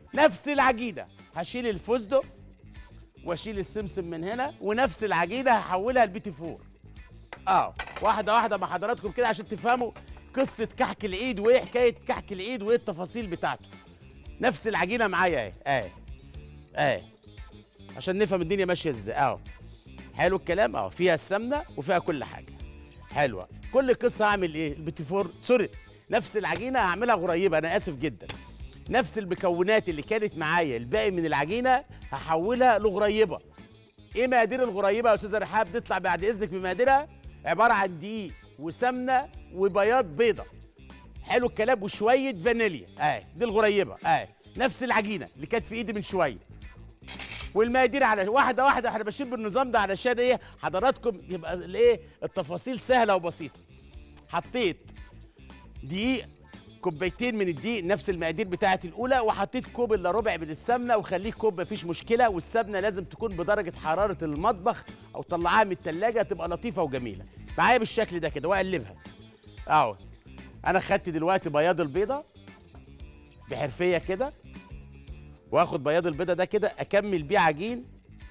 نفس العجينه هشيل الفستق واشيل السمسم من هنا ونفس العجينه هحولها لبيتي فور اه واحده واحده مع حضراتكم كده عشان تفهموا قصه كحك العيد وايه حكايه كحك العيد وايه التفاصيل بتاعته نفس العجينه معايا اهي اهي اهي عشان نفهم الدنيا ماشيه ازاي اهو حلو الكلام اهو فيها السمنه وفيها كل حاجه حلوه كل قصه هعمل ايه البيتي فور سوري نفس العجينه هعملها غريبه انا اسف جدا نفس المكونات اللي كانت معايا الباقي من العجينه هحولها لغريبه ايه مقادير الغريبه يا استاذه رحاب نطلع بعد اذنك بمقاديرها عباره عن دقيق وسمنه وبياض بيضه حلو الكلام وشويه فانيليا اهي دي الغريبه اهي نفس العجينه اللي كانت في ايدي من شويه والمقادير على واحده واحده احنا ماشيين بالنظام ده علشان ايه حضراتكم يبقى الايه التفاصيل سهله وبسيطه حطيت دقيق كوبايتين من الدقيق نفس المقادير بتاعه الاولى وحطيت كوب الا ربع من السمنه وخليه كوب مفيش مشكله والسمنه لازم تكون بدرجه حراره المطبخ او طلعها من التلاجة تبقى لطيفه وجميله معايا بالشكل ده كده واقلبها اهو انا خدت دلوقتي بياض البيضه بحرفيه كده واخد بياض البيضه ده كده اكمل بيه عجين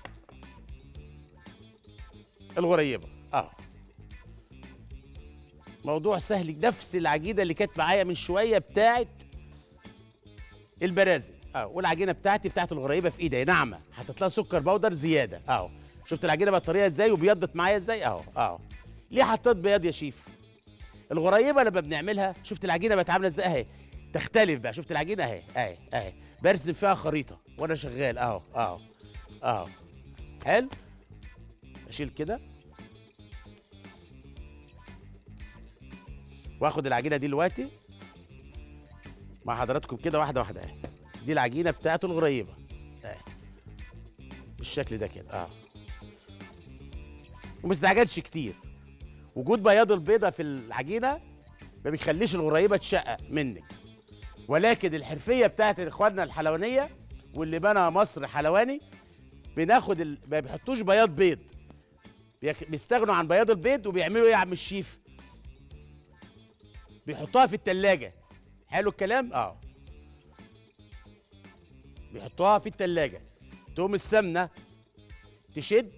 الغريبه اه موضوع سهل نفس العجينه اللي كانت معايا من شويه بتاعت البرازل اه والعجينه بتاعتي بتاعت الغريبه في ايدي ناعمه حطيت لها سكر بودر زياده اهو شفت العجينه بقت طريه ازاي وبيضت معايا ازاي اهو اهو ليه حطيت بياض يا شيف الغريبه لما بنعملها شفت العجينه بقت عامله ازاي اهي تختلف بقى شفت العجينه اهي اهي اهي برسم فيها خريطه وانا شغال اهو اهو اهو حلو اشيل كده واخد العجينه دي دلوقتي مع حضراتكم كده واحده واحده اهي دي العجينه بتاعته الغريبه اهي بالشكل ده كده اه وما تستعجلش كتير وجود بياض البيضه في العجينه ما بيخليش الغريبه تشقق منك ولكن الحرفيه بتاعت اخواننا الحلوانيه واللي بنى مصر حلواني بناخد ال... ما بيحطوش بياض بيض بيك- بيستغنوا عن بياض البيض وبيعملوا ايه يا عم الشيف بيحطوها في التلاجة حلو الكلام اه بيحطوها في التلاجة تقوم السمنة تشد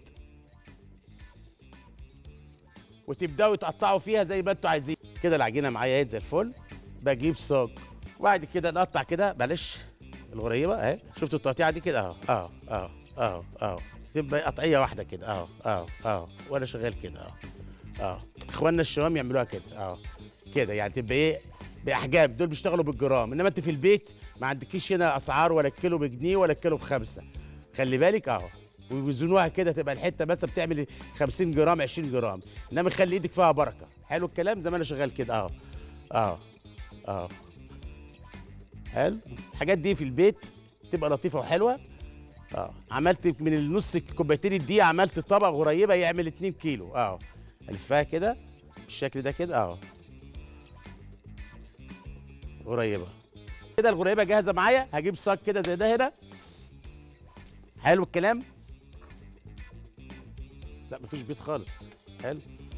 وتبداوا تقطعوا فيها زي ما انتوا عايزين كده العجينه معايا اهي زي الفل بجيب صاج وبعد كده نقطع كده بلاش الغريبه اهي شفتوا التقطيعه دي كده اهو اهو اهو اهو اهو تبقى قطعيه واحده كده اهو اهو اهو وانا شغال كده اهو اهو اخواننا الشوام يعملوها كده اهو كده يعني تبقى ايه باحجام دول بيشتغلوا بالجرام انما انت في البيت ما عندكيش هنا اسعار ولا الكيلو بجنيه ولا الكيلو بخمسه خلي بالك اهو ويوزنوها كده تبقى الحته بس بتعمل 50 جرام 20 جرام انما خلي ايدك فيها بركه حلو الكلام زي ما انا شغال كده اهو اهو اهو حلو الحاجات دي في البيت تبقى لطيفه وحلوه اه عملت من النص كوبايتين دي عملت طبق غريبه يعمل 2 كيلو اهو الفها كده بالشكل ده كده اهو غريبه كده الغريبه جاهزه معايا هجيب صاج كده زي ده هنا حلو الكلام لا مفيش بيض خالص حلو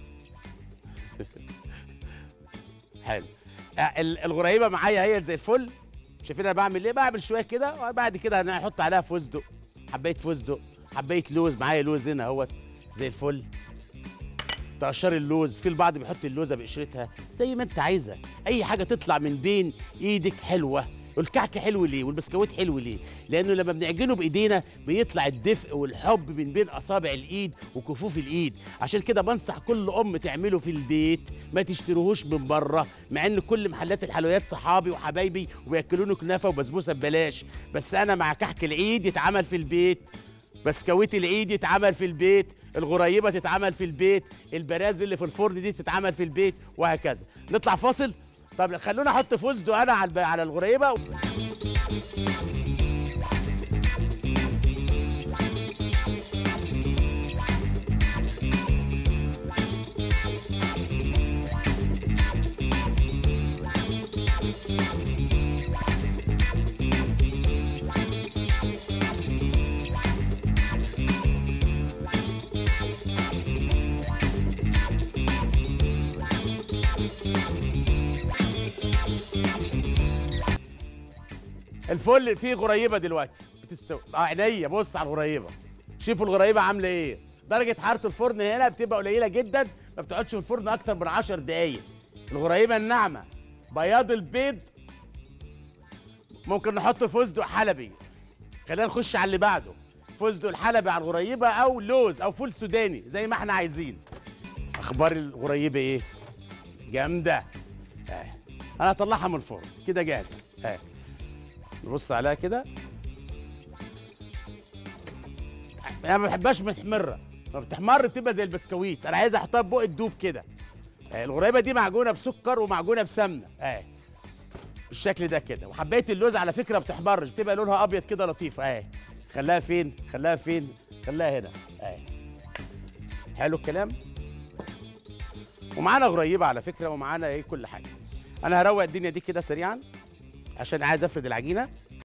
حلو آه، ال- الغريبه معايا هي زي الفل شايفين انا بعمل ايه بعمل شويه كده وبعد كده انا هحط عليها فستق حبايه فستق حبايه لوز معايا لوز هنا اهوت زي الفل تقشري اللوز في البعض بيحط اللوزه بقشرتها زي ما انت عايزه اي حاجه تطلع من بين ايدك حلوه والكعك حلو ليه والبسكويت حلو ليه لانه لما بنعجنه بايدينا بيطلع الدفء والحب من بين اصابع الايد وكفوف الايد عشان كده بنصح كل ام تعمله في البيت ما تشتروهوش من بره مع ان كل محلات الحلويات صحابي وحبايبي وبياكلوني كنافه وبسبوسه ببلاش بس انا مع كحك العيد يتعمل في البيت بسكويت العيد يتعمل في البيت الغريبه تتعمل في البيت البرازل اللي في الفرن دي تتعمل في البيت وهكذا نطلع فاصل طب خلونا احط فستق انا على الب- على الغريبه الفل فيه غريبه دلوقتي بتستوي اه عينيا بص على الغريبه شوفوا الغريبه عامله ايه درجه حراره الفرن هنا بتبقى قليله جدا ما بتقعدش في الفرن اكتر من 10 دقائق الغريبه الناعمه بياض البيض ممكن نحط فستق حلبي خلينا نخش على اللي بعده فستق الحلبي على الغريبه او لوز او فول سوداني زي ما احنا عايزين اخبار الغريبه ايه جامده آه. انا هطلعها من الفرن كده جاهزه آه. نبص عليها كده انا ما بحبهاش محمره لما بتحمر بتبقى زي البسكويت انا عايز احطها في بق الدوب كده آه. الغريبه دي معجونه بسكر ومعجونه بسمنه اه بالشكل ده كده وحبايه اللوز على فكره ما بتحمرش بتبقى لونها ابيض كده لطيف اه خلاها فين خلاها فين خلاها هنا اه حلو الكلام ومعانا غريبه على فكره ومعانا ايه كل حاجه انا هروق الدنيا دي كده سريعا عشان عايز افرد العجينه